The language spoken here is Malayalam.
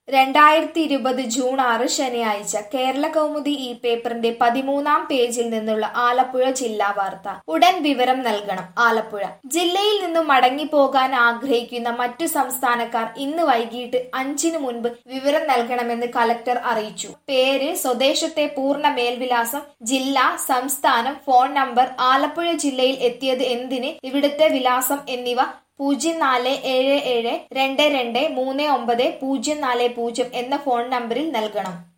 രണ്ടായിരത്തി ഇരുപത് ജൂൺ ആറ് ശനിയാഴ്ച കേരള കൗമുദി ഈ പേപ്പറിന്റെ പതിമൂന്നാം പേജിൽ നിന്നുള്ള ആലപ്പുഴ ജില്ലാ വാർത്ത ഉടൻ വിവരം നൽകണം ആലപ്പുഴ ജില്ലയിൽ നിന്നും മടങ്ങിപ്പോകാൻ ആഗ്രഹിക്കുന്ന മറ്റു സംസ്ഥാനക്കാർ ഇന്ന് വൈകിട്ട് അഞ്ചിന് മുൻപ് വിവരം നൽകണമെന്ന് കലക്ടർ അറിയിച്ചു പേര് സ്വദേശത്തെ പൂർണ്ണ മേൽവിലാസം ജില്ല സംസ്ഥാനം ഫോൺ നമ്പർ ആലപ്പുഴ ജില്ലയിൽ എത്തിയത് എന്തിന് ഇവിടുത്തെ വിലാസം എന്നിവ പൂജ്യം നാല് ഏഴ് ഏഴ് രണ്ട് രണ്ട് മൂന്ന് ഒമ്പത് പൂജ്യം നാല് പൂജ്യം എന്ന ഫോൺ നമ്പറിൽ നൽകണം